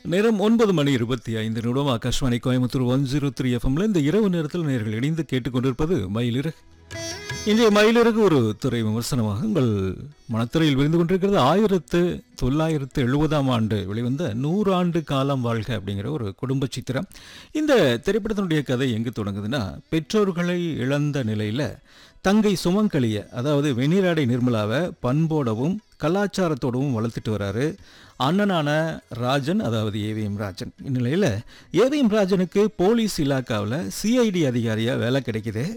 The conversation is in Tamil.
நேரம் ஒன்பது மணி இருபத்தி ஐந்து நிமிடம் Akashvani Coimbatore one zero three எஃப்எம்ல இந்த இரவு நேரத்தில் நேர்கள் இணைந்து கேட்டுக்கொண்டிருப்பது மயிலிறகு இன்றைய மயிலிறகு ஒரு துறை விமர்சனமாக உங்கள் மனத்துறையில் விரிந்து கொண்டிருக்கிறது ஆயிரத்து தொள்ளாயிரத்து எழுபதாம் ஆண்டு வெளிவந்த நூறாண்டு காலம் வாழ்க அப்படிங்கிற ஒரு குடும்ப சித்திரம் இந்த திரைப்படத்தினுடைய கதை எங்கு தொடங்குதுன்னா பெற்றோர்களை இழந்த நிலையில் தங்கை சுமங்கலிய அதாவது வெண்ணிராடை நிர்மலாவை பண்போடவும் கலாச்சாரத்தோடவும் வளர்த்துட்டு வராரு அண்ணனான ராஜன் அதாவது ஏவிஎம் ராஜன் இந்நிலையில் ஏவிஎம் ராஜனுக்கு போலீஸ் இலாக்காவில் சிஐடி அதிகாரியாக வேலை கிடைக்குது